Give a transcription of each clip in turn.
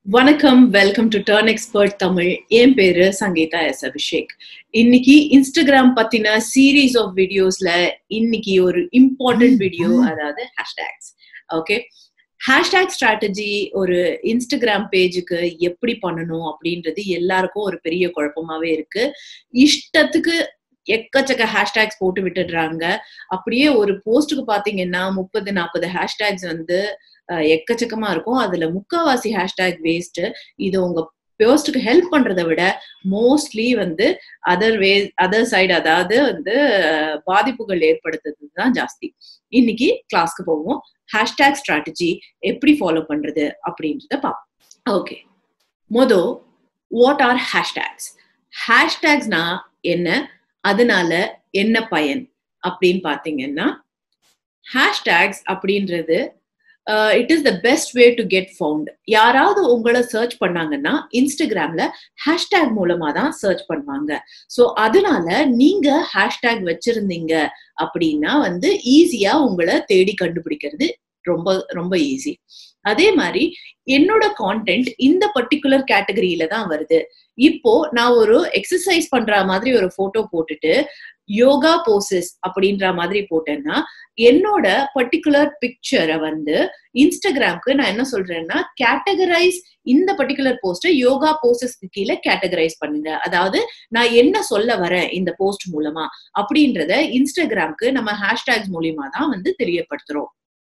வணக்கம் welcome to turn expert Tamil என் பேரு சங்கீதா எஸ் அபிஷேக் இன்னைக்கு இன்ஸ்டாகிராம் பத்தின சீரீஸ் ஆஃப் வீடியோஸ்ல இன்னைக்கு ஒரு இம்பார்ட்டன்ட் வீடியோ அதாவது ஹேஷ்டேக்ஸ் ஓகே ஹேஷ்டேக் ஸ்ட்ராட்டஜி ஒரு இன்ஸ்டாகிராம் பேஜுக்கு எப்படி பண்ணணும் அப்படின்றது எல்லாருக்கும் ஒரு பெரிய குழப்பமாவே இருக்கு இஷ்டத்துக்கு எக்கச்சக்க ஹேஷ்டேக்ஸ் போட்டு விட்டுடுறாங்க அப்படியே ஒரு போஸ்ட்டுக்கு பாத்தீங்கன்னா முப்பது நாற்பது ஹேஷ்டேக்ஸ் வந்து எக்கச்சக்கமா இருக்கும் அதுல முக்காவாசி ஹேஷ்டேக் வேஸ்ட் இது உங்க போஸ்டுக்கு ஹெல்ப் பண்றதை விட மோஸ்ட்லி வந்து அதர் வே அதர் சைடு அதாவது வந்து பாதிப்புகள் ஏற்படுத்துறது தான் ஜாஸ்தி இன்னைக்கு கிளாஸ்க்கு போவோம் ஹேஷ்டேக் ஸ்ட்ராட்டஜி எப்படி ஃபாலோ பண்றது அப்படின்றத பார்ப்போம் ஓகே மொதோ வாட் ஆர் ஹேஷ்டேக்ஸ் ஹேஷ்டேக்ஸ்னா என்ன அதனால என்ன பயன் அப்படின்னு பாத்தீங்கன்னா ஹேஷ்டேக்ஸ் அப்படின்றது it is the best way to get found யாராவது உங்களை சர்ச் பண்ணாங்கன்னா இன்ஸ்டாகிராம்ல ஹேஷ்டேக் மூலமா தான் சர்ச் பண்ணுவாங்க ஸோ அதனால நீங்க ஹேஷ்டேக் வச்சிருந்தீங்க அப்படின்னா வந்து ஈஸியா உங்களை தேடி கண்டுபிடிக்கிறது ரொம்ப ரொம்ப ஈஸி அதே மாதிரி என்னோட கான்டென்ட் இந்த பர்டிகுலர் கேட்டகரியில தான் வருது இப்போ நான் ஒரு எக்ஸசைஸ் பண்ற மாதிரி ஒரு போட்டோ போட்டுட்டு யோகா போசஸ் அப்படின்ற மாதிரி போட்டேன்னா என்னோட பர்டிகுலர் பிக்சரை வந்து இன்ஸ்டாகிராம்க்கு நான் என்ன சொல்றேன்னா கேட்டகரைஸ் இந்த பர்டிகுலர் போஸ்ட யோகா போசஸ்க்கு கீழே கேட்டகரைஸ் பண்ணுங்க அதாவது நான் என்ன சொல்ல வரேன் இந்த போஸ்ட் மூலமா அப்படின்றத இன்ஸ்டாகிராம்க்கு நம்ம ஹேஷ்டேக்ஸ் மூலியமா தான் வந்து தெரியப்படுத்துறோம்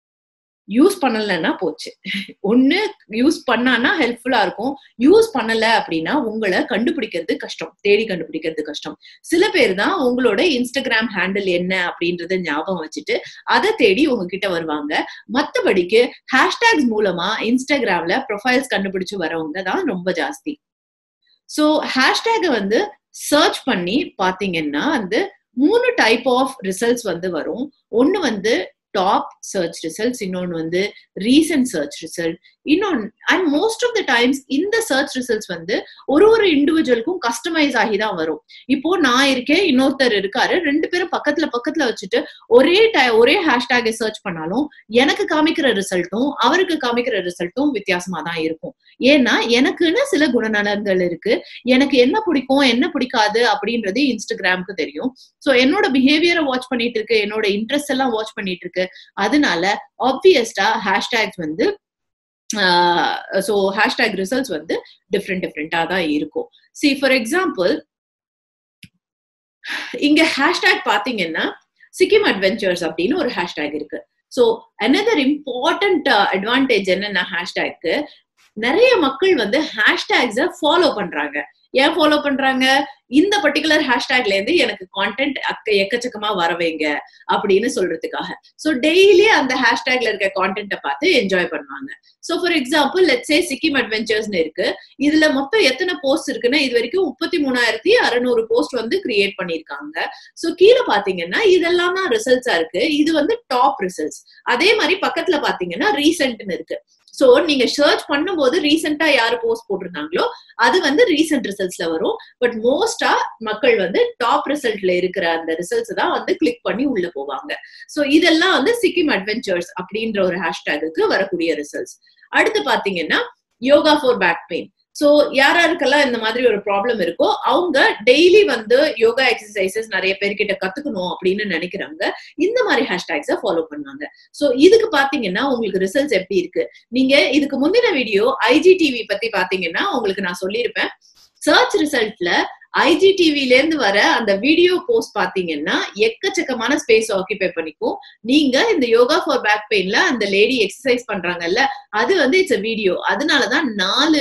யூஸ் பண்ணலன்னா போச்சு ஒண்ணு யூஸ் பண்ணானா ஹெல்ப்ஃபுல்லா இருக்கும் யூஸ் பண்ணல அப்படின்னா உங்களை கண்டுபிடிக்கிறது கஷ்டம் தேடி கண்டுபிடிக்கிறது கஷ்டம் சில பேர் தான் உங்களோட இன்ஸ்டாகிராம் ஹேண்டில் என்ன அப்படின்றத ஞாபகம் வச்சுட்டு அதை தேடி உங்ககிட்ட வருவாங்க மத்தபடிக்கு ஹேஷ்டேக்ஸ் மூலமா இன்ஸ்டாகிராம்ல ப்ரொஃபைல்ஸ் கண்டுபிடிச்சு வரவங்க தான் ரொம்ப ஜாஸ்தி ஸோ ஹேஷ்டேக வந்து சர்ச் பண்ணி பாத்தீங்கன்னா வந்து மூணு டைப் ஆஃப் ரிசல்ட்ஸ் வந்து வரும் ஒன்னு வந்து டாப் சர்ச் ரிசல்ட்ஸ் இன்னொன்று வந்து ரீசன்ட் சர்ச் ரிசல்ட் இன்னொன்று and most of the times இந்த சர்ச் ரிசல்ட்ஸ் வந்து ஒரு ஒரு இண்டிவிஜுவலுக்கும் கஸ்டமைஸ் ஆகி தான் வரும் இப்போ நான் இருக்கேன் இன்னொருத்தர் இருக்காரு ரெண்டு பேரும் பக்கத்துல பக்கத்துல வச்சுட்டு ஒரே டை ஒரே ஹேஷ்டேகை சர்ச் பண்ணாலும் எனக்கு காமிக்கிற ரிசல்ட்டும் அவருக்கு காமிக்கிற ரிசல்ட்டும் வித்தியாசமா தான் இருக்கும் ஏன்னா எனக்குன்னு சில குணநலன்கள் இருக்கு எனக்கு என்ன பிடிக்கும் என்ன பிடிக்காது அப்படின்றது இன்ஸ்டாகிராமுக்கு தெரியும் ஸோ என்னோட பிஹேவியரை வாட்ச் பண்ணிட்டு இருக்கு என்னோட இன்ட்ரெஸ்ட் எல்லாம் வாட்ச் பண்ணிட்டு இருக்கு அதனால ஆப்வியஸ்டா ஹேஷ்டேக்ஸ் வந்து ஸோ ஹேஷ்டேக் ரிசல்ட்ஸ் வந்து டிஃப்ரெண்ட் டிஃப்ரெண்டா தான் இருக்கும் சி ஃபார் எக்ஸாம்பிள் இங்க ஹேஷ்டேக் பாத்தீங்கன்னா சிக்கிம் அட்வென்ச்சர்ஸ் அப்படின்னு ஒரு ஹேஷ்டேக் இருக்கு ஸோ அனதர் இம்பார்ட்டன்ட் அட்வான்டேஜ் என்னன்னா ஹேஷ்டேக்கு நிறைய மக்கள் வந்து ஹேஷ்டேக்ஸ ஃபாலோ பண்றாங்க ஏன் ஃபாலோ பண்றாங்க இந்த பர்டிகுலர் ஹேஷ்டேக்ல இருந்து எனக்கு கான்டென்ட் அக்க எக்கச்சக்கமா வரவைங்க அப்படின்னு சொல்றதுக்காக ஸோ டெய்லி அந்த ஹேஷ்டேக்ல இருக்க கான்டென்ட்டை பார்த்து என்ஜாய் பண்ணுவாங்க so for example let's say Sikkim அட்வென்ச்சர்ஸ்னு இருக்கு இதுல மொத்தம் எத்தனை போஸ்ட் இருக்குன்னா இது வரைக்கும் முப்பத்தி மூணாயிரத்தி அறுநூறு போஸ்ட் வந்து கிரியேட் பண்ணிருக்காங்க ஸோ கீழே பாத்தீங்கன்னா இதெல்லாம் தான் ரிசல்ட்ஸா இருக்கு இது வந்து டாப் ரிசல்ட்ஸ் அதே மாதிரி பக்கத்துல பாத்தீங்கன்னா ரீசென்ட்னு இருக்கு சோ நீங்க சர்ச் பண்ணும்போது ரீசெண்டா யாரு போஸ்ட் போட்டிருந்தாங்களோ அது வந்து ரீசெண்ட் ரிசல்ட்ஸ்ல வரும் பட் மோஸ்டா மக்கள் வந்து டாப் ரிசல்ட்ல இருக்கிற அந்த ரிசல்ட்ஸ் தான் வந்து கிளிக் பண்ணி உள்ள போவாங்க சோ இதெல்லாம் வந்து சிக்கிம் அட்வென்ச்சர்ஸ் அப்படின்ற ஒரு ஹேஷ்டேக்கு வரக்கூடிய ரிசல்ட்ஸ் அடுத்து பாத்தீங்கன்னா yoga for back pain so யார் யாருக்கெல்லாம் இந்த மாதிரி ஒரு ப்ராப்ளம் இருக்கோ அவங்க டெய்லி வந்து யோகா எக்ஸசைசஸ் நிறைய பேர்கிட்ட கத்துக்கணும் அப்படின்னு நினைக்கிறவங்க இந்த மாதிரி ஹேஷ்டேக்ஸை ஃபாலோ பண்ணுவாங்க சோ இதுக்கு பாத்தீங்கன்னா உங்களுக்கு ரிசல்ட்ஸ் எப்படி இருக்கு நீங்க இதுக்கு முந்தின வீடியோ ஐஜிடிவி பத்தி பாத்தீங்கன்னா உங்களுக்கு நான் சொல்லியிருப்பேன் சர்ச் ரிசல்ட்ல ஐஜிடிவில இருந்து வர அந்த வீடியோ போஸ்ட் பாத்தீங்கன்னா எக்கச்சக்கமான ஸ்பேஸ் ஆக்கிபை பண்ணிக்கும் நீங்க இந்த யோகா ஃபார் பேக் பெயின்ல அந்த லேடி எக்ஸசைஸ் பண்றாங்கல்ல அது வந்து இட்ஸ் வீடியோ அதனாலதான் நாலு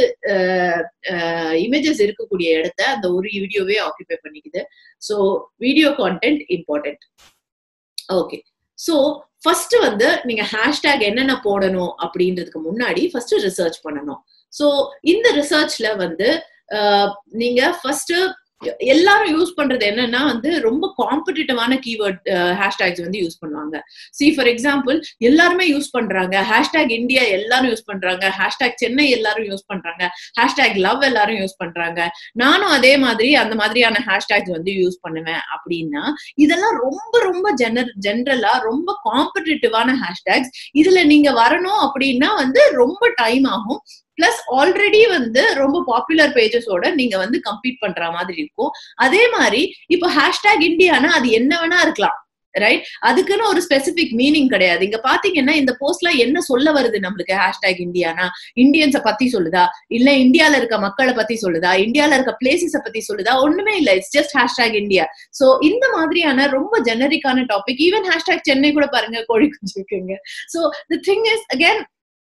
இமேஜஸ் இருக்கக்கூடிய இடத்த அந்த ஒரு வீடியோவே ஆக்கிபை பண்ணிக்குது so video content important okay so first வந்து நீங்க ஹேஷ்டேக் என்னென்ன போடணும் அப்படின்றதுக்கு முன்னாடி ஃபர்ஸ்ட் ரிசர்ச் பண்ணணும் ஸோ இந்த ரிசர்ச்ல வந்து நீங்க ஃபர்ஸ்ட் எல்லாரும் யூஸ் பண்றது என்னன்னா வந்து ரொம்ப காம்படிட்டிவான கீவேர்ட் ஹேஷ்டேக்ஸ் வந்து யூஸ் பண்ணுவாங்க சி ஃபார் எக்ஸாம்பிள் எல்லாருமே யூஸ் பண்றாங்க ஹேஷ்டேக் இந்தியா எல்லாரும் யூஸ் பண்றாங்க ஹேஷ்டேக் சென்னை எல்லாரும் யூஸ் பண்றாங்க ஹேஷ்டேக் லவ் எல்லாரும் யூஸ் பண்றாங்க நானும் அதே மாதிரி அந்த மாதிரியான ஹேஷ்டேக்ஸ் வந்து யூஸ் பண்ணுவேன் அப்படின்னா இதெல்லாம் ரொம்ப ரொம்ப ஜெனர் ஜென்ரலா ரொம்ப காம்படிட்டிவான ஹேஷ்டேக்ஸ் இதுல நீங்க வரணும் அப்படின்னா வந்து ரொம்ப டைம் ஆகும் பிளஸ் ஆல்ரெடி வந்து ரொம்ப பாப்புலர் பேஜஸோட நீங்க வந்து கம்பீட் பண்ற மாதிரி இருக்கும் அதே மாதிரி இப்போ ஹேஷ்டேக் இந்தியானா அது என்ன வேணா இருக்கலாம் ரைட் அதுக்குன்னு ஒரு ஸ்பெசிபிக் மீனிங் கிடையாது இங்க பாத்தீங்கன்னா இந்த போஸ்ட்ல என்ன சொல்ல வருது நம்மளுக்கு ஹேஷ்டேக் இந்தியானா இந்தியன்ஸ பத்தி சொல்லுதா இல்ல இந்தியால இருக்க மக்களை பத்தி சொல்லுதா இந்தியால இருக்க பிளேசஸ பத்தி சொல்லுதா ஒண்ணுமே இல்ல it's just hashtag India so இந்த மாதிரியான ரொம்ப ஜெனரிக்கான டாபிக் ஈவன் ஹேஷ்டேக் சென்னை கூட பாருங்க கோழி குஞ்சு இருக்குங்க so the thing is again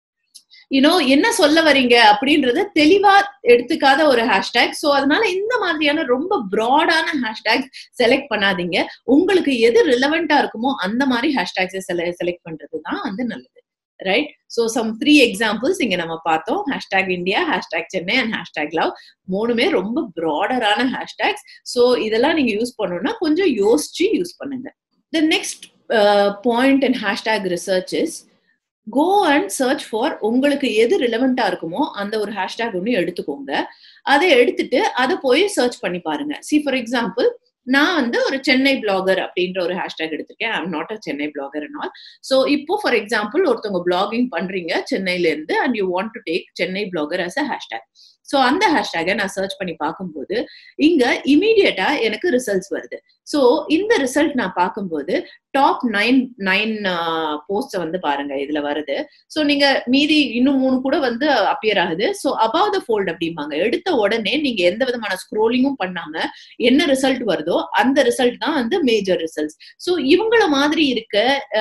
you know என்ன சொல்ல வரீங்க அப்படின்றத தெளிவா எடுத்துக்காத ஒரு ஹேஷ்டேக் ஸோ அதனால இந்த மாதிரியான ரொம்ப ப்ராடான ஹேஷ்டேக் செலக்ட் பண்ணாதீங்க உங்களுக்கு எது ரிலவெண்டா இருக்குமோ அந்த மாதிரி ஹேஷ்டேக்ஸை செலக்ட் பண்றது தான் வந்து நல்லது right so some three examples இங்க நம்ம பார்த்தோம் hashtag India hashtag Chennai and hashtag love மூணுமே ரொம்ப ப்ராடரான ஹேஷ்டேக்ஸ் ஸோ இதெல்லாம் நீங்க யூஸ் பண்ணணும்னா கொஞ்சம் யோசிச்சு யூஸ் பண்ணுங்க the next point and hashtag research is go and search for உங்களுக்கு எது ரிலவெண்டா இருக்குமோ அந்த ஒரு ஹேஷ்டேக் ஒன்று எடுத்துக்கோங்க அதை எடுத்துட்டு அதை போய் சர்ச் பண்ணி பாருங்க சி ஃபார் எக்ஸாம்பிள் நான் வந்து ஒரு சென்னை பிளாகர் அப்படின்ற ஒரு ஹேஷ்டேக் எடுத்திருக்கேன் I'm not a Chennai blogger and all so இப்போ ஃபார் எக்ஸாம்பிள் ஒருத்தவங்க பிளாகிங் பண்றீங்க சென்னையில இருந்து and you want to tag Chennai blogger as a hashtag so அந்த ஹேஷ்டேகை நான் சர்ச் பண்ணி பார்க்கும்போது இங்க இமீடியட்டா எனக்கு ரிசல்ட்ஸ் வருது ஸோ இந்த ரிசல்ட் நான் பார்க்கும்போது டாப் நைன் நைன் போஸ்ட் வந்து பாருங்க இதுல வருது ஸோ நீங்க மீதி இன்னும் மூணு கூட வந்து அப்பியர் ஆகுது ஸோ அபவ் த ஃபோல்ட் அப்படிம்பாங்க எடுத்த உடனே நீங்க எந்த விதமான ஸ்க்ரோலிங்கும் பண்ணாம என்ன ரிசல்ட் வருதோ அந்த ரிசல்ட் தான் வந்து மேஜர் ரிசல்ட்ஸ் ஸோ இவங்கள மாதிரி இருக்க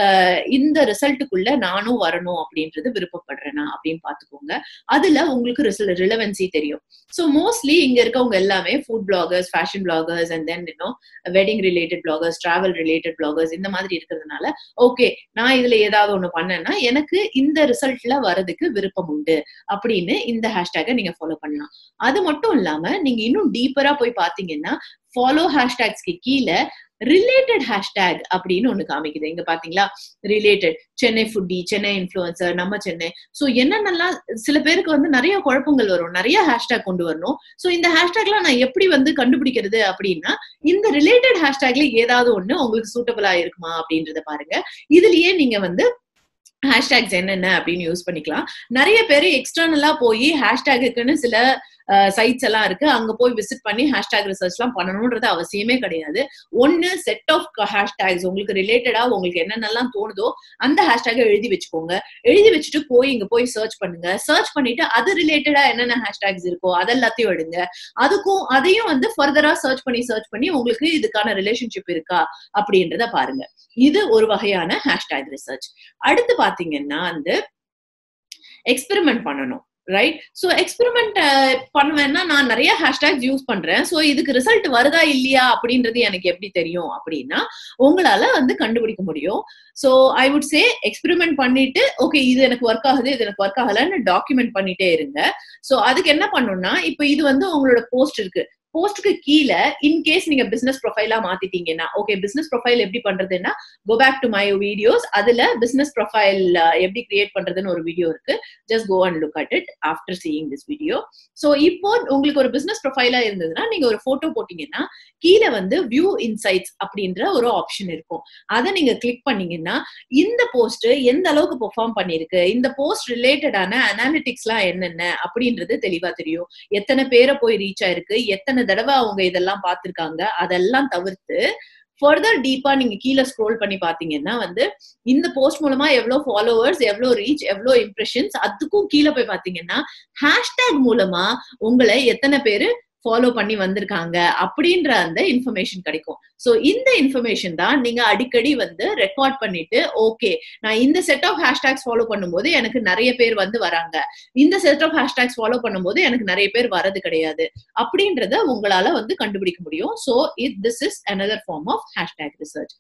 இந்த ரிசல்ட்டுக்குள்ள நானும் வரணும் அப்படின்றது விருப்பப்படுறேனா அப்படின்னு பாத்துக்கோங்க அதுல உங்களுக்கு ரிசல்ட் ரிலவன்சி தெரியும் ஸோ மோஸ்ட்லி இங்க இருக்கவங்க எல்லாமே food bloggers fashion bloggers and then இன்னும் wedding related bloggers travel related bloggers இந்த மாதிரி இருக்கிறதுனால ஓகே நான் இதுல ஏதாவது ஒண்ணு பண்ணேன்னா எனக்கு இந்த ரிசல்ட்ல வரதுக்கு விருப்பம் உண்டு அப்படின்னு இந்த ஹேஷ்டேகை நீங்க ஃபாலோ பண்ணலாம் அது மட்டும் இல்லாம நீங்க இன்னும் டீப்பரா போய் பாத்தீங்கன்னா ஃபாலோ ஹேஷ்டேக்ஸ்க்கு கீழே ரிலேட்டட் ஹேஷ்டேக் அப்படின்னு ஒண்ணு காமிக்குது இங்க பாத்தீங்களா related Chennai foodie Chennai influencer நம்ம சென்னை சோ என்னென்னலாம் சில பேருக்கு வந்து நிறைய குழப்பங்கள் வரும் நிறைய ஹேஷ்டேக் கொண்டு வரணும் சோ இந்த ஹேஷ்டேக்லாம் நான் எப்படி வந்து கண்டுபிடிக்கிறது அப்படின்னா இந்த ரிலேட்டட் ஹேஷ்டேக்ல ஏதாவது ஒண்ணு உங்களுக்கு சூட்டபிளா இருக்குமா அப்படின்றத பாருங்க இதுலயே நீங்க வந்து ஹேஷ்டேக்ஸ் என்னென்ன அப்படின்னு யூஸ் பண்ணிக்கலாம் நிறைய பேர் எக்ஸ்டர்னலா போய் ஹேஷ்டேக்குன்னு சில சைட்ஸ் எல்லாம் இருக்கு அங்க போய் விசிட் பண்ணி ஹேஷ்டேக் ரிசர்ச் எல்லாம் பண்ணணும்ன்றது அவசியமே கிடையாது ஒன்னு செட் ஆஃப் ஹேஷ்டேக்ஸ் உங்களுக்கு ரிலேட்டடா உங்களுக்கு என்னென்னலாம் தோணுதோ அந்த ஹேஷ்டேகை எழுதி வச்சுக்கோங்க எழுதி வச்சுட்டு போய் இங்க போய் சர்ச் பண்ணுங்க சர்ச் பண்ணிட்டு அது ரிலேட்டடா என்னென்ன ஹேஷ்டேக்ஸ் இருக்கோ அதெல்லாத்தையும் எடுங்க அதுக்கும் அதையும் வந்து ஃபர்தரா சர்ச் பண்ணி சர்ச் பண்ணி உங்களுக்கு இதுக்கான ரிலேஷன்ஷிப் இருக்கா அப்படின்றத பாருங்க இது ஒரு வகையான ஹேஷ்டேக் ரிசர்ச் அடுத்து பாத்தீங்கன்னா வந்து எக்ஸ்பெரிமெண்ட் பண்ணணும் ரைட் ஸோ எக்ஸ்பெரிமெண்ட் பண்ணுவேன்னா நான் நிறைய ஹேஷ்டேக்ஸ் யூஸ் பண்றேன் ஸோ இதுக்கு ரிசல்ட் வருதா இல்லையா அப்படின்றது எனக்கு எப்படி தெரியும் அப்படின்னா உங்களால வந்து கண்டுபிடிக்க முடியும் so I would say experiment பண்ணிட்டு ஓகே இது எனக்கு ஒர்க் ஆகுது இது எனக்கு ஒர்க் ஆகலன்னு டாக்குமெண்ட் பண்ணிட்டே இருங்க ஸோ அதுக்கு என்ன பண்ணணும்னா இப்போ இது வந்து உங்களோட போஸ்ட் இருக்கு போஸ்ட்க்கு கீழே இன்கேஸ் நீங்க பிசினஸ் ப்ரொஃபைலா மாத்திட்டீங்கன்னா ஓகே பிசினஸ் ப்ரொஃபைல் எப்படி பண்றதுன்னா go back to my videos அதுல பிசினஸ் ப்ரொஃபைல் எப்படி கிரியேட் பண்றதுன்னு ஒரு வீடியோ இருக்கு just go and look at it after seeing this video so இப்போ உங்களுக்கு ஒரு பிசினஸ் ப்ரொஃபைலா இருந்ததுன்னா நீங்க ஒரு போட்டோ போட்டீங்கன்னா கீழே வந்து வியூ இன்சைட்ஸ் அப்படின்ற ஒரு ஆப்ஷன் இருக்கும் அதை நீங்க கிளிக் பண்ணீங்கன்னா இந்த போஸ்ட் எந்த அளவுக்கு பெர்ஃபார்ம் பண்ணிருக்கு இந்த போஸ்ட் ரிலேட்டடான அனாலிட்டிக்ஸ்லாம் என்னென்ன அப்படின்றது தெளிவா தெரியும் எத்தனை பேரை போய் ரீச் ஆயிருக்கு எத்தனை தடவை அவங்க இதெல்லாம் பார்த்திருக்காங்க அதெல்லாம் தவிர்த்து ஃபர்தர் டீப்பா நீங்க கீழே ஸ்க்ரோல் பண்ணி பாத்தீங்கன்னா வந்து இந்த போஸ்ட் மூலமா எவ்வளவு ஃபாலோவர்ஸ் எவ்வளவு ரீச் எவ்வளவு இம்ப்ரெஷன்ஸ் அதுக்கும் கீழே போய் பாத்தீங்கன்னா ஹேஷ்டேக் மூலமா உங்களை எத்தனை பேரு ஃபாலோ பண்ணி வந்திருக்காங்க அப்படின்ற அந்த இன்ஃபர்மேஷன் கிடைக்கும் ஸோ இந்த இன்ஃபர்மேஷன் தான் நீங்க அடிக்கடி வந்து ரெக்கார்ட் பண்ணிட்டு ஓகே நான் இந்த செட் ஆஃப் ஹேஷ்டாக்ஸ் ஃபாலோ பண்ணும்போது எனக்கு நிறைய பேர் வந்து வராங்க இந்த செட் ஆஃப் ஹேஷ்டாக்ஸ் ஃபாலோ பண்ணும்போது எனக்கு நிறைய பேர் வரது கிடையாது அப்படின்றத உங்களால வந்து கண்டுபிடிக்க முடியும் so it this is another form of hashtag research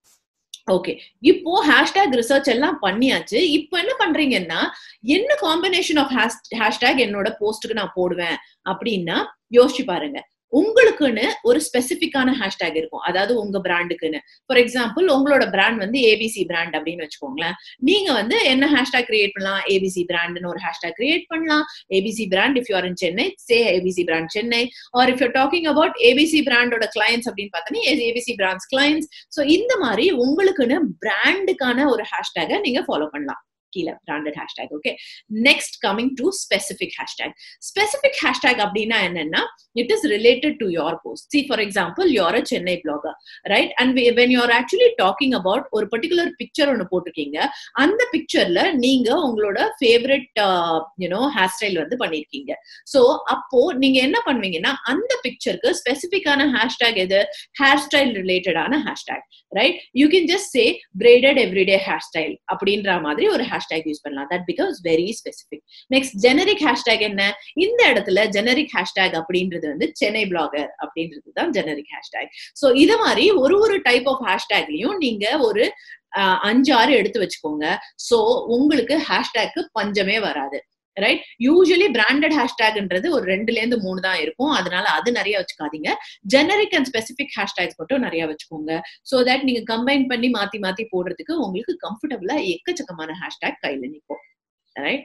okay இப்போ ஹேஷ்டேக் ரிசர்ச் எல்லாம் பண்ணியாச்சு இப்போ என்ன பண்றீங்கன்னா என்ன காம்பினேஷன் ஆஃப் ஹேஷ்டேக் என்னோட போஸ்ட்டுக்கு நான் போடுவேன் அப்படின்னா யோசிச்சு பாருங்க உங்களுக்குன்னு ஒரு ஸ்பெசிபிக்கான ஹேஷ்டேக் இருக்கும் அதாவது உங்க பிராண்டுக்குன்னு ஃபார் எக்ஸாம்பிள் உங்களோட பிராண்ட் வந்து ஏபிசி பிராண்ட் அப்படின்னு வச்சுக்கோங்களேன் நீங்க வந்து என்ன ஹேஷ்டேக் கிரியேட் பண்ணலாம் ஏபிசி பிராண்ட்னு ஒரு ஹேஷ்டேக் கிரியேட் பண்ணலாம் ABC brand if you're in Chennai say ABC brand Chennai or if you're talking about ABC பிராண்டோட கிளைண்ட்ஸ் அப்படின்னு பார்த்தோன்னா ஏபிசி பிராண்ட்ஸ் கிளைண்ட்ஸ் ஸோ இந்த மாதிரி உங்களுக்குன்னு பிராண்டுக்கான ஒரு ஹேஷ்டேகை நீங்க ஃபாலோ பண்ணலாம் கீழே branded hashtag okay next coming to specific hashtag specific hashtag அப்படின்னா என்னன்னா it is related to your post see for example your uh Chennai blogger right and when you're actually talking about ஒரு பர்டிகுலர் பிக்சர் ஒன்று போட்டிருக்கீங்க அந்த பிக்சர்ல நீங்க உங்களோட favourite you know hair style வந்து பண்ணிருக்கீங்க ஸோ அப்போ நீங்க என்ன பண்ணுவீங்கன்னா அந்த பிக்சருக்கு ஸ்பெசிபிக்கான ஹேஷ்டேக் எது ஹேர் ஸ்டைல் ரிலேட்டடான hashtag right you can just say braided everyday hair style அப்படின்ற மாதிரி ஒரு ஹேஷ்டேக் யூஸ் பண்ணலாம் that becomes very specific next generic hashtag என்ன இந்த இடத்துல ஜெனரிக் ஹேஷ்டேக் அப்படின்றது வந்து சென்னை பிளாகர் அப்படின்றது தான் ஜெனரிக் ஹேஷ்டேக் ஸோ இது மாதிரி ஒரு ஒரு டைப் ஆஃப் ஹேஷ்டேக்லயும் நீங்க ஒரு அஞ்சாறு எடுத்து வச்சுக்கோங்க ஸோ உங்களுக்கு ஹேஷ்டேக்கு பஞ்சமே வராது ரைட் யூஸ்வலி பிராண்டட் ஹேஷ்டேக்ன்றது ஒரு ரெண்டுல இருந்து மூணு தான் இருக்கும் அதனால அது நிறைய வச்சுக்காதீங்க ஜெனரிக் அண்ட் ஸ்பெசிபிக் ஹேஷ்டேக்ஸ் மட்டும் நிறைய வச்சுக்கோங்க ஸோ தட் நீங்க கம்பைன் பண்ணி மாத்தி மாத்தி போடுறதுக்கு உங்களுக்கு கம்ஃபர்டபுளா எக்கச்சக்கமான ஹேஷ்டேக் கையில நிற்கும் ரைட்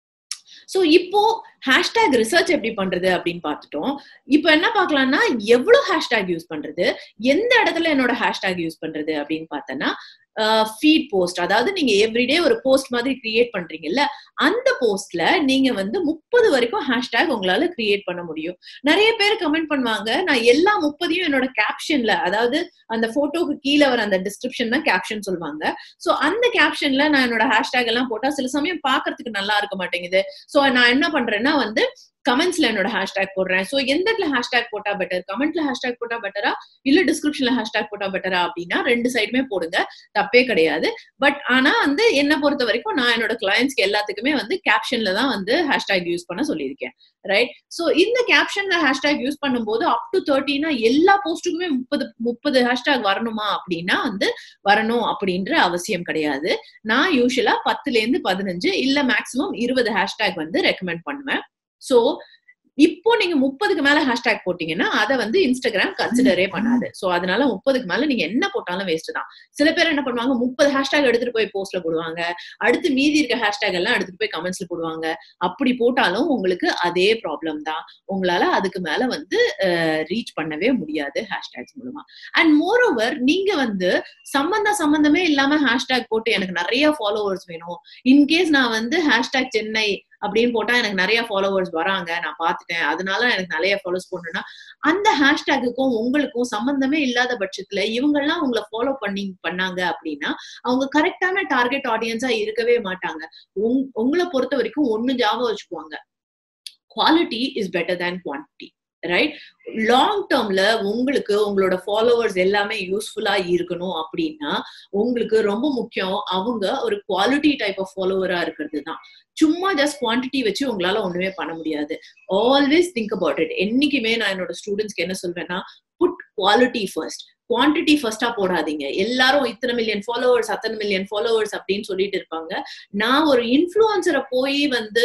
ஸோ இப்போ ஹேஷ்டேக் ரிசர்ச் எப்படி பண்றது அப்படின்னு பார்த்துட்டோம் இப்போ என்ன பார்க்கலாம்னா எவ்வளவு ஹேஷ்டேக் யூஸ் பண்றது எந்த இடத்துல என்னோட ஹேஷ்டேக் யூஸ் பண்றது அப்படின்னு பார்த்தோன்னா ஃபீட் போஸ்ட் அதாவது நீங்க எவ்ரிடே ஒரு போஸ்ட் மாதிரி கிரியேட் பண்றீங்கல்ல அந்த போஸ்ட்ல நீங்க வந்து முப்பது வரைக்கும் ஹேஷ்டேக் உங்களால கிரியேட் பண்ண முடியும் நிறைய பேர் கமெண்ட் பண்ணுவாங்க நான் எல்லா முப்பதையும் என்னோட கேப்ஷன்ல அதாவது அந்த போட்டோக்கு கீழே வர அந்த டிஸ்கிரிப்ஷன் தான் கேப்ஷன் சொல்லுவாங்க சோ அந்த கேப்ஷன்ல நான் என்னோட ஹேஷ்டேக் எல்லாம் போட்டா சில சமயம் பாக்குறதுக்கு நல்லா இருக்க மாட்டேங்குது சோ நான் என்ன பண்றேன்னா வந்து கமெண்ட்ஸ்ல என்னோட ஹேஷ்டேக் போடுறேன் சோ எந்த இடத்துல ஹேஷ்டேக் போட்டா பெட்டர் கமெண்ட்ல ஹேஷ்டேக் போட்டா பெட்டரா இல்ல டிஸ்கிரிப்ஷன்ல ஹேஷ்டேக் போட்டா பெட்டரா அப்படின்னா ரெண்டு சைடுமே போடுங்க தப்பே கிடையாது பட் ஆனா வந்து என்ன பொறுத்த வரைக்கும் நான் என்னோட கிளைண்ட்ஸ்க்கு எல்லாத்துக்குமே வந்து கேப்ஷன்ல தான் வந்து ஹேஷ்டேக் யூஸ் பண்ண சொல்லியிருக்கேன் ரைட் சோ இந்த கேப்ஷன்ல ஹேஷ்டேக் யூஸ் பண்ணும்போது அப் டு தேர்ட்டினா எல்லா போஸ்ட்டுக்குமே முப்பது முப்பது ஹேஷ்டேக் வரணுமா அப்படின்னா வந்து வரணும் அப்படின்ற அவசியம் கிடையாது நான் யூஸ்வலா பத்துல இருந்து பதினஞ்சு இல்ல மேக்சிமம் இருபது ஹேஷ்டேக் வந்து ரெக்கமெண்ட் பண்ணுவேன் சோ இப்போ நீங்க முப்பதுக்கு மேல ஹேஷ்டேக் போட்டீங்கன்னா அதை வந்து இன்ஸ்டாகிராம் கன்சிடரே பண்ணாது சோ அதனால முப்பதுக்கு மேல நீங்க என்ன போட்டாலும் வேஸ்ட் தான் சில பேர் என்ன பண்ணுவாங்க முப்பது ஹேஷ்டேக் எடுத்துட்டு போய் போஸ்ட்ல போடுவாங்க அடுத்து மீதி இருக்க ஹேஷ்டேக் எல்லாம் எடுத்துட்டு போய் கமெண்ட்ஸ்ல போடுவாங்க அப்படி போட்டாலும் உங்களுக்கு அதே ப்ராப்ளம் தான் உங்களால அதுக்கு மேல வந்து ரீச் பண்ணவே முடியாது ஹேஷ்டேக்ஸ் மூலமா அண்ட் மோர் ஓவர் நீங்க வந்து சம்பந்த சம்பந்தமே இல்லாம ஹேஷ்டேக் போட்டு எனக்கு நிறைய ஃபாலோவர்ஸ் வேணும் இன்கேஸ் நான் வந்து ஹேஷ்டேக் சென்னை அப்படின்னு போட்டா எனக்கு நிறைய ஃபாலோவர்ஸ் வராங்க நான் பார்த்துட்டேன் அதனால எனக்கு நிறைய ஃபாலோஸ் போடணும்னா அந்த ஹேஷ்டேக்குக்கும் உங்களுக்கும் சம்பந்தமே இல்லாத பட்சத்துல இவங்கெல்லாம் உங்களை ஃபாலோ பண்ணி பண்ணாங்க அப்படின்னா அவங்க கரெக்டான டார்கெட் ஆடியன்ஸா இருக்கவே மாட்டாங்க உங்களை பொறுத்த வரைக்கும் ஒண்ணு ஜாபம் வச்சுக்குவாங்க quality is better than quantity right long டேர்ம்ல உங்களுக்கு உங்களோட ஃபாலோவர்ஸ் எல்லாமே யூஸ்ஃபுல்லா இருக்கணும் அப்படின்னா உங்களுக்கு ரொம்ப முக்கியம் அவங்க ஒரு குவாலிட்டி டைப் ஆஃப் ஃபாலோவரா இருக்கிறது தான் சும்மா ஜஸ்ட் குவான்டிட்டி வச்சு உங்களால ஒண்ணுமே பண்ண முடியாது ஆல்வேஸ் திங்க் அபவுட் இட் என்னைக்குமே நான் என்னோட ஸ்டூடெண்ட்ஸ்க்கு என்ன சொல்வேன்னா புட் குவாலிட்டி ஃபர்ஸ்ட் குவான்டிட்டி ஃபர்ஸ்டா போடாதீங்க எல்லாரும் இத்தனை மில்லியன் ஃபாலோவர்ஸ் அத்தனை மில்லியன் ஃபாலோவர்ஸ் அப்படின்னு சொல்லிட்டு இருப்பாங்க நான் ஒரு இன்ஃபுளுசரை போய் வந்து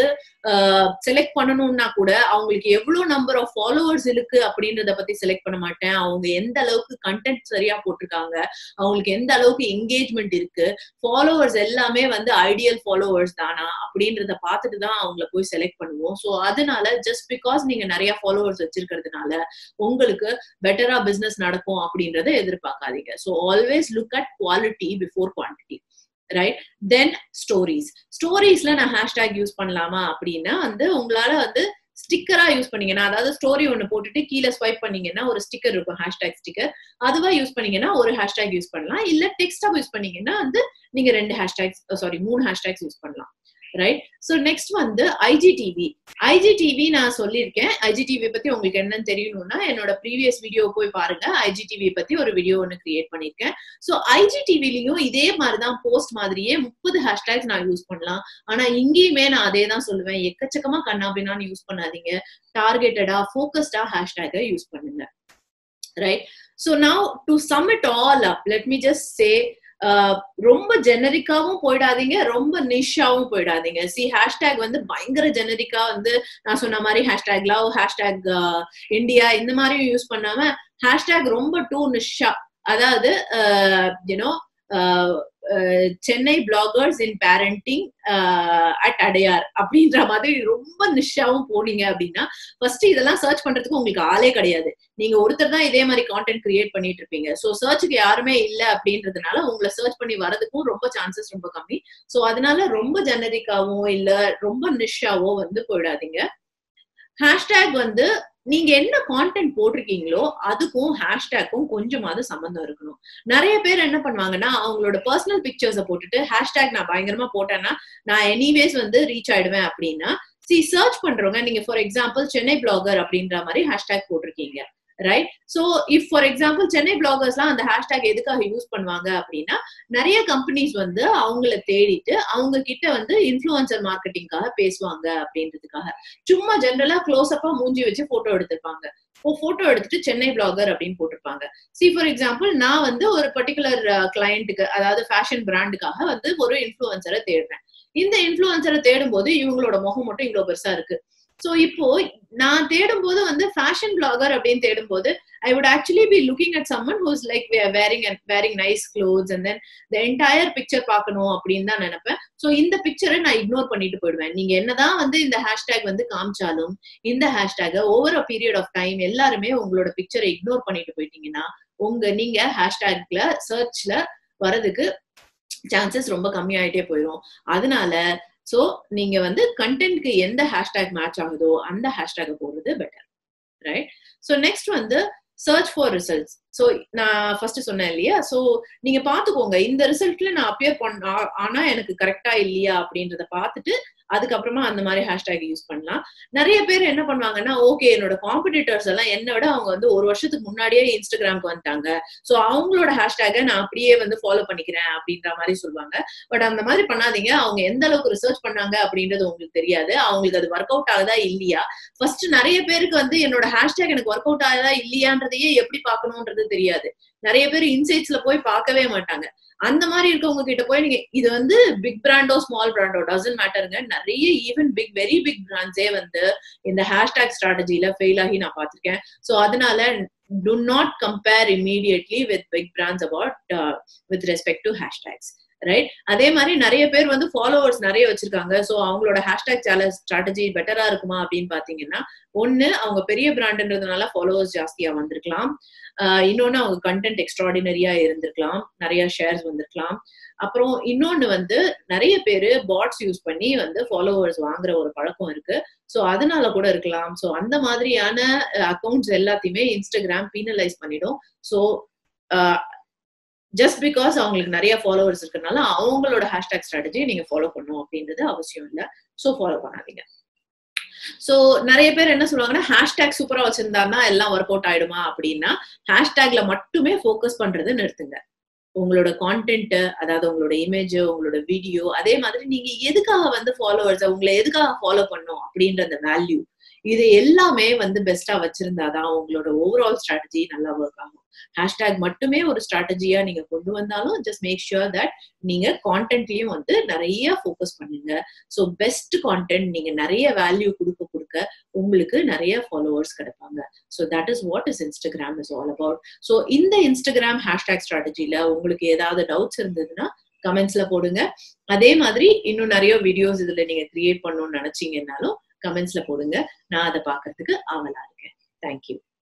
செலக்ட் பண்ணணும்னா கூட அவங்களுக்கு எவ்வளவு நம்பர் ஆஃப் ஃபாலோவர்ஸ் இருக்கு அப்படின்றத பத்தி செலக்ட் பண்ண மாட்டேன் அவங்க எந்த அளவுக்கு கண்டென்ட் சரியா போட்டிருக்காங்க அவங்களுக்கு எந்த அளவுக்கு என்கேஜ்மெண்ட் இருக்கு ஃபாலோவர்ஸ் எல்லாமே வந்து ஐடியல் ஃபாலோவர்ஸ் தானா அப்படின்றத பார்த்துட்டு தான் அவங்கள போய் செலக்ட் பண்ணுவோம் ஸோ அதனால ஜஸ்ட் பிகாஸ் நீங்க நிறைய ஃபாலோவர்ஸ் வச்சிருக்கிறதுனால உங்களுக்கு பெட்டரா பிசினஸ் நடக்கும் அப்படின்றத எதிர்பார்க்காதீங்க so always look at quality before quantity right then stories ஸ்டோரிஸ்ல நான் ஹேஷ்டேக் யூஸ் பண்ணலாமா அப்படின்னா வந்து உங்களால வந்து ஸ்டிக்கரா யூஸ் பண்ணீங்கன்னா அதாவது ஸ்டோரி ஒன்னு போட்டுட்டு கீழே ஸ்வைப் பண்ணீங்கன்னா ஒரு ஸ்டிக்கர் இருக்கும் ஹேஷ்டேக் ஸ்டிக்கர் அதுவா யூஸ் பண்ணீங்கன்னா ஒரு ஹேஷ்டேக் யூஸ் பண்ணலாம் இல்ல டெக்ஸ்டா யூஸ் பண்ணீங்கன்னா வந்து நீங்க ரெண்டு ஹேஷ்டேக்ஸ் சாரி மூணு ஹேஷ்டேக்ஸ் யூஸ் பண்ணலாம் ரைட் ஸோ நெக்ஸ்ட் வந்து ஐஜிடிவி ஐஜிடிவி நான் சொல்லியிருக்கேன் ஐஜிடிவி பத்தி உங்களுக்கு என்னன்னு தெரியணும்னா என்னோட ப்ரீவியஸ் வீடியோ போய் பாருங்க ஐஜிடிவி பத்தி ஒரு வீடியோ ஒன்று கிரியேட் பண்ணியிருக்கேன் ஸோ ஐஜிடிவிலையும் இதே மாதிரிதான் போஸ்ட் மாதிரியே முப்பது ஹேஷ்டேக்ஸ் நான் யூஸ் பண்ணலாம் ஆனா இங்கேயுமே நான் அதே தான் சொல்லுவேன் எக்கச்சக்கமா கண்ணாபின்னான்னு யூஸ் பண்ணாதீங்க டார்கெட்டடா ஃபோக்கஸ்டா ஹேஷ்டேக்கை யூஸ் பண்ணுங்க right so now to sum it all up let me just say ரொம்ப ஜெனரிக்காவும் போயிடாதீங்க ரொம்ப நிஷாவும் போயிடாதீங்க சி ஹேஷ்டேக் வந்து பயங்கர ஜெனரிக்கா வந்து நான் சொன்ன மாதிரி ஹேஷ்டேக் லவ் ஹேஷ்டேக் இந்தியா இந்த மாதிரியும் யூஸ் பண்ணாம ஹேஷ்டேக் ரொம்ப டூ நிஷா அதாவது you know Chennai bloggers in parenting at Adyar அப்படின்ற மாதிரி ரொம்ப நிஷாவும் போனீங்க அப்படின்னா ஃபர்ஸ்ட் இதெல்லாம் சர்ச் பண்றதுக்கு உங்களுக்கு ஆளே கிடையாது நீங்க ஒருத்தர் தான் இதே மாதிரி கான்டென்ட் கிரியேட் பண்ணிட்டு இருப்பீங்க ஸோ சர்ச்சுக்கு யாருமே இல்லை அப்படின்றதுனால உங்களை சர்ச் பண்ணி வரதுக்கும் ரொம்ப சான்சஸ் ரொம்ப கம்மி ஸோ அதனால ரொம்ப ஜெனரிக்காவோ இல்ல ரொம்ப நிஷாவோ வந்து போயிடாதீங்க ஹேஷ்டேக் வந்து நீங்க என்ன கான்டென்ட் போட்டிருக்கீங்களோ அதுக்கும் ஹேஷ்டேக்கும் கொஞ்சமாவது சம்மந்தம் இருக்கணும் நிறைய பேர் என்ன பண்ணுவாங்கன்னா அவங்களோட பர்சனல் பிக்சர்ஸை போட்டுட்டு ஹேஷ்டேக் நான் பயங்கரமா போட்டேன்னா நான் எனிவேஸ் வந்து ரீச் ஆயிடுவேன் அப்படின்னா சி சர்ச் பண்றவங்க நீங்க ஃபார் எக்ஸாம்பிள் சென்னை பிளாகர் அப்படின்ற மாதிரி ஹேஷ்டேக் போட்டிருக்கீங்க right so if for example Chennai பிளாகர்ஸ்லாம் அந்த ஹேஷ்டேக் எதுக்காக யூஸ் பண்ணுவாங்க அப்படின்னா நிறைய கம்பெனிஸ் வந்து அவங்கள தேடிட்டு அவங்க கிட்ட வந்து இன்ஃபுளுசர் மார்க்கெட்டிங்காக பேசுவாங்க அப்படின்றதுக்காக சும்மா ஜென்ரலா க்ளோஸ் அப்பா மூஞ்சி வச்சு போட்டோ எடுத்திருப்பாங்க போட்டோ எடுத்துட்டு சென்னை பிளாகர் அப்படின்னு போட்டிருப்பாங்க சி ஃபார் எக்ஸாம்பிள் நான் வந்து ஒரு பர்டிகுலர் கிளையண்ட்டுக்கு அதாவது ஃபேஷன் பிராண்டுக்காக வந்து ஒரு இன்ஃபுளுசரை தேடுறேன் இந்த இன்ஃபுளுசரை தேடும் போது இவங்களோட முகம் மட்டும் இவ்வளவு பெருசா இருக்கு சோ இப்போ நான் தேடும் போது வந்து ஃபேஷன் பிளாகர் அப்படின்னு தேடும் போது I would actually be looking at someone who's like wearing wearing nice clothes and then the entire picture பார்க்கணும் அப்படின்னு தான் நினைப்பேன் ஸோ இந்த பிக்சரை நான் இக்னோர் பண்ணிட்டு போயிடுவேன் நீங்க என்னதான் வந்து இந்த ஹேஷ்டேக் வந்து காமிச்சாலும் இந்த hashtag over a period of time எல்லாருமே உங்களோட பிக்சரை இக்னோர் பண்ணிட்டு போயிட்டீங்கன்னா உங்க நீங்க ஹேஷ்டேக்ல சர்ச்ல வரதுக்கு சான்சஸ் ரொம்ப கம்மியாயிட்டே போயிடும் அதனால சோ நீங்க வந்து கண்டென்ட்க்கு எந்த ஹேஷ்டேக் மேட்ச் ஆகுதோ அந்த ஹேஷ்டேக் போடுறது பெட்டர் ரைட் ஸோ நெக்ஸ்ட் வந்து சர்ச் ஃபார் ரிசல்ட்ஸ் ஸோ நான் ஃபர்ஸ்ட் சொன்னேன் இல்லையா ஸோ நீங்க பாத்துக்கோங்க இந்த ரிசல்ட்ல நான் அப்பியர் பண்ண ஆனா எனக்கு கரெக்டா இல்லையா அப்படின்றத பார்த்துட்டு அதுக்கப்புறமா அந்த மாதிரி ஹேஷ்டேக் யூஸ் பண்ணலாம் நிறைய பேர் என்ன பண்ணுவாங்கன்னா ஓகே என்னோட காம்படிட்டர்ஸ் எல்லாம் என்ன விட அவங்க வந்து ஒரு வருஷத்துக்கு முன்னாடியே இன்ஸ்டாகிராம்க்கு வந்துட்டாங்க ஸோ அவங்களோட ஹேஷ்டேகை நான் அப்படியே வந்து ஃபாலோ பண்ணிக்கிறேன் அப்படின்ற மாதிரி சொல்லுவாங்க பட் அந்த மாதிரி பண்ணாதீங்க அவங்க எந்த அளவுக்கு ரிசர்ச் பண்ணாங்க அப்படின்றது உங்களுக்கு தெரியாது அவங்களுக்கு அது ஒர்க் அவுட் ஆகுதா இல்லையா ஃபர்ஸ்ட் நிறைய பேருக்கு வந்து என்னோட ஹேஷ்டேக் எனக்கு ஒர்க் அவுட் ஆகுதா இல்லையான்றதையே எப்படி பார்க்கணுன்றது தெரியாது நிறைய பேர் இன்சைட்ஸ்ல போய் பார்க்கவே மாட்டாங்க அந்த மாதிரி இருக்கவங்க கிட்ட போய் நீங்க இது வந்து பிக் பிராண்டோ ஸ்மால் பிராண்டோ டசன்ட் மேட்டருங்க நிறைய ஈவன் பிக் வெரி பிக் பிராண்ட்ஸே வந்து இந்த ஹேஷ்டேக் ஸ்ட்ராட்டஜில ஃபெயில் ஆகி நான் பார்த்திருக்கேன் ஸோ அதனால do not compare immediately with big brands about with respect to hashtags right அதே மாதிரி நிறைய பேர் வந்து ஃபாலோவர்ஸ் நிறைய வச்சிருக்காங்க ஸோ அவங்களோட ஹேஷ்டேக் சேலஞ்ச் ஸ்ட்ராட்டஜி பெட்டரா இருக்குமா அப்படின்னு பாத்தீங்கன்னா ஒன்னு அவங்க பெரிய பிராண்டுன்றதுனால ஃபாலோவர்ஸ் ஜாஸ்தியா வந்திருக்கலாம் இன்னொன்னு அவங்க கண்டென்ட் எக்ஸ்ட்ராடினரியா இருந்திருக்கலாம் நிறைய ஷேர்ஸ் வந்திருக்கலாம் அப்புறம் இன்னொன்னு வந்து நிறைய பேரு பாட்ஸ் யூஸ் பண்ணி வந்து ஃபாலோவர்ஸ் வாங்குற ஒரு பழக்கம் இருக்கு ஸோ அதனால கூட இருக்கலாம் ஸோ அந்த மாதிரியான அக்கௌண்ட்ஸ் எல்லாத்தையுமே இன்ஸ்டாகிராம் பீனலைஸ் பண்ணிடும் ஸோ ஜஸ்ட் பிகாஸ் அவங்களுக்கு நிறைய ஃபாலோவர்ஸ் இருக்கனால அவங்களோட ஹேஷ்டேக் ஸ்ட்ராட்டஜியை நீங்க ஃபாலோ பண்ணும் அப்படின்றது அவசியம் இல்லை ஸோ ஃபாலோ பண்ணாதீங்க சோ நிறைய பேர் என்ன சொல்லுவாங்கன்னா ஹேஷ்டேக் சூப்பரா வச்சிருந்தாருன்னா எல்லாம் ஒர்க் அவுட் ஆயிடுமா அப்படின்னா ஹேஷ்டேக்ல மட்டுமே ஃபோக்கஸ் பண்றது நிறுத்துங்க உங்களோட கான்டென்ட் அதாவது உங்களோட இமேஜ் உங்களோட வீடியோ அதே மாதிரி நீங்க எதுக்காக வந்து ஃபாலோவர்ஸ் உங்களை எதுக்காக ஃபாலோ பண்ணும் அப்படின்ற அந்த வேல்யூ இது எல்லாமே வந்து பெஸ்டா வச்சிருந்தாதான் உங்களோட ஓவரால் ஸ்ட்ராட்டஜி நல்லா ஒர்க் ஆகும் ஹேஷ்டேக் மட்டுமே ஒரு ஸ்ட்ராட்டஜியா நீங்க கொண்டு வந்தாலும் ஜஸ்ட் மேக் ஷுர் தட் நீங்க கான்டென்ட்லயும் வந்து நிறைய ஃபோக்கஸ் பண்ணுங்க ஸோ பெஸ்ட் கான்டென்ட் நீங்க நிறைய வேல்யூ கொடுக்க கொடுக்க உங்களுக்கு நிறைய ஃபாலோவர்ஸ் கிடைப்பாங்க so that is what is Instagram is all about so இந்த இன்ஸ்டாகிராம் ஹேஷ்டேக் ஸ்ட்ராட்டஜில உங்களுக்கு ஏதாவது டவுட்ஸ் இருந்ததுன்னா கமெண்ட்ஸ்ல போடுங்க அதே மாதிரி இன்னும் நிறைய வீடியோஸ் இதுல நீங்க கிரியேட் பண்ணணும்னு நினைச்சீங்கன்னாலும் கமெண்ட்ஸ்ல போடுங்க நான் அதை பாக்குறதுக்கு ஆவலா இருக்கேன் தேங்க்யூ